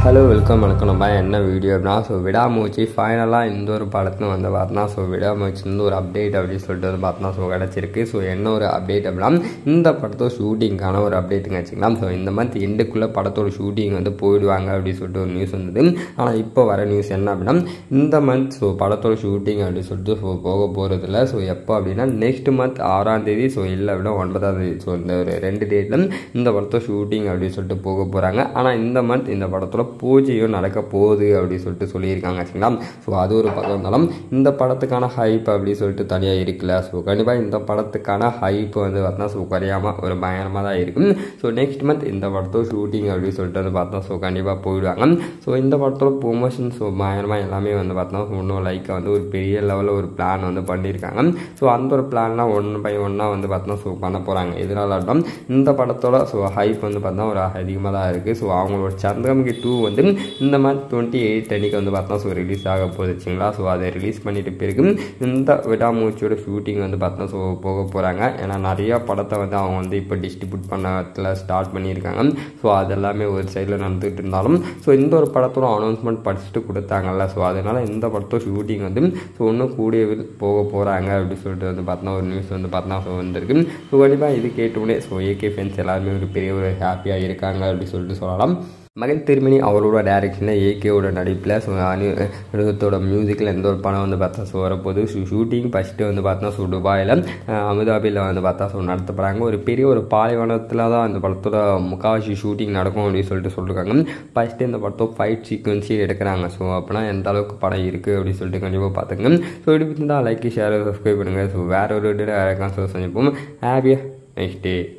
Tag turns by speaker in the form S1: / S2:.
S1: hello welcome வணக்கம் நம்ம என்ன வீடியோ அப்படின்னா ஸோ விடாமூச்சி ஃபைனலாக இந்த ஒரு படத்தில் வந்து பார்த்தோன்னா ஸோ விடாமூச்சி வந்து ஒரு அப்டேட் அப்படின்னு சொல்லிட்டு வந்து பார்த்தோன்னா ஸோ கிடச்சிருக்கு ஸோ என்ன ஒரு அப்டேட் அப்படின்னா இந்த படத்தோட ஷூட்டிங்கான ஒரு அப்டேட்டுங்க வச்சுக்கலாம் ஸோ இந்த மந்த் எண்டுக்குள்ளே படத்தோட ஷூட்டிங் வந்து போயிடுவாங்க அப்படின்னு சொல்லிட்டு ஒரு நியூஸ் வந்தது ஆனால் இப்போ வர நியூஸ் என்ன அப்படின்னா இந்த மந்த் ஸோ படத்தோட ஷூட்டிங் அப்படின்னு சொல்லிட்டு ஸோ போக போகிறதில்ல ஸோ எப்போ அப்படின்னா நெக்ஸ்ட் மந்த் ஆறாம் தேதி ஸோ இல்லை அப்படின்னா ஒன்பதாம் தேதி ஸோ இந்த ஒரு ரெண்டு டேட்டில் இந்த படத்தோட ஷூட்டிங் அப்படின்னு சொல்லிட்டு போக போகிறாங்க ஆனால் இந்த மந்த் இந்த படத்தோட பூஜையும் நடக்க போகுது அப்படின்னு சொல்லிட்டு சொல்லியிருக்காங்க சரிங்களா ஸோ அது ஒரு பக்கம் இருந்தாலும் இந்த படத்துக்கான ஹைப் அப்படின்னு சொல்லிட்டு தனியாக இருக்குல்ல ஸோ கண்டிப்பாக இந்த படத்துக்கான ஹைப் வந்து பார்த்தா ஸோ குறையாமல் ஒரு பயங்கரமாக தான் இருக்கும் ஸோ நெக்ஸ்ட் மந்த் இந்த படத்தோட ஷூட்டிங் அப்படின்னு சொல்லிட்டு வந்து பார்த்தா ஸோ கண்டிப்பாக போயிடுவாங்க ஸோ இந்த படத்தோட ப்ரொமோஷன் ஸோ பயங்கரமாக எல்லாமே வந்து பார்த்தா இன்னும் லைக் வந்து ஒரு பெரிய லெவலில் ஒரு பிளான் வந்து பண்ணியிருக்காங்க ஸோ அந்த ஒரு பிளான்லாம் ஒன் பை ஒன்னாக வந்து பார்த்தா ஸோ பண்ண போகிறாங்க இதனால தான் இந்த படத்தோட ஸோ ஹைப் வந்து பார்த்தா ஒரு அதிகமாக தான் இருக்குது ஸோ அவங்களோட சந்திரமுகி டூ வந்து இந்த மந்த் டுவெண்ட்டி எயிட் அன்றைக்கி வந்து பார்த்தா ஸோ ரிலீஸ் ஆக போகுதுச்சுங்களா ஸோ அதை ரிலீஸ் பண்ணிட்டு பிறகு இந்த விடாமூச்சியோட ஷூட்டிங் வந்து பார்த்தா ஸோ போக போகிறாங்க ஏன்னா நிறையா படத்தை வந்து அவங்க வந்து இப்போ டிஸ்ட்ரிபியூட் பண்ணத்தில் ஸ்டார்ட் பண்ணியிருக்காங்க ஸோ அது எல்லாமே ஒரு சைடில் நடந்துகிட்டு இருந்தாலும் ஸோ இந்த ஒரு படத்தோட அனௌன்ஸ்மெண்ட் படிச்சுட்டு கொடுத்தாங்கல்ல ஸோ அதனால் இந்த படத்தோட ஷூட்டிங் வந்து ஸோ இன்னும் கூடிய வில் போக போகிறாங்க அப்படின்னு சொல்லிட்டு வந்து பார்த்தா ஒரு நியூஸ் வந்து பார்த்தா ஸோ வந்திருக்கு ஸோ கண்டிப்பாக இது கேட்டோடனே ஸோ ஏகே ஃபேன்ஸ் எல்லாருமே ஒரு பெரிய ஒரு ஹாப்பியாக இருக்காங்க அப்படின்னு சொல்லிட்டு சொல்லலாம் மகிழ் திருமணி அவரோட டைரக்ஷனில் ஏகேவோட நடிப்பில் ஸோ அனு அனுகத்தோட மியூசிக்கில் எந்த ஒரு படம் வந்து பார்த்தா ஸோ வரப்போகுது ஸோ ஷூட்டிங் ஃபஸ்ட்டு வந்து பார்த்தா ஸோ துபாயில் அபுதாபியில் வந்து பார்த்தா ஸோ நடத்த போகிறாங்க ஒரு பெரிய ஒரு பாலைவனத்தில் தான் அந்த படத்தோட முக்காவாசி ஷூட்டிங் நடக்கும் அப்படின்னு சொல்லிட்டு சொல்லியிருக்காங்க ஃபஸ்ட்டு இந்த படத்தோட ஃபைட் சீக்வன்ஸே எடுக்கிறாங்க ஸோ அப்படின்னா எந்த அளவுக்கு படம் இருக்குது அப்படின்னு சொல்லிட்டு கண்டிப்பாக பார்த்துங்க ஸோ இப்படி தான் லைக் ஷேர் சப்ஸ்கிரைப் பண்ணுங்கள் ஸோ வேறு ஒரு டே ஸோ சந்திப்போம் ஹாப்பியாக நெக்ஸ்ட் டே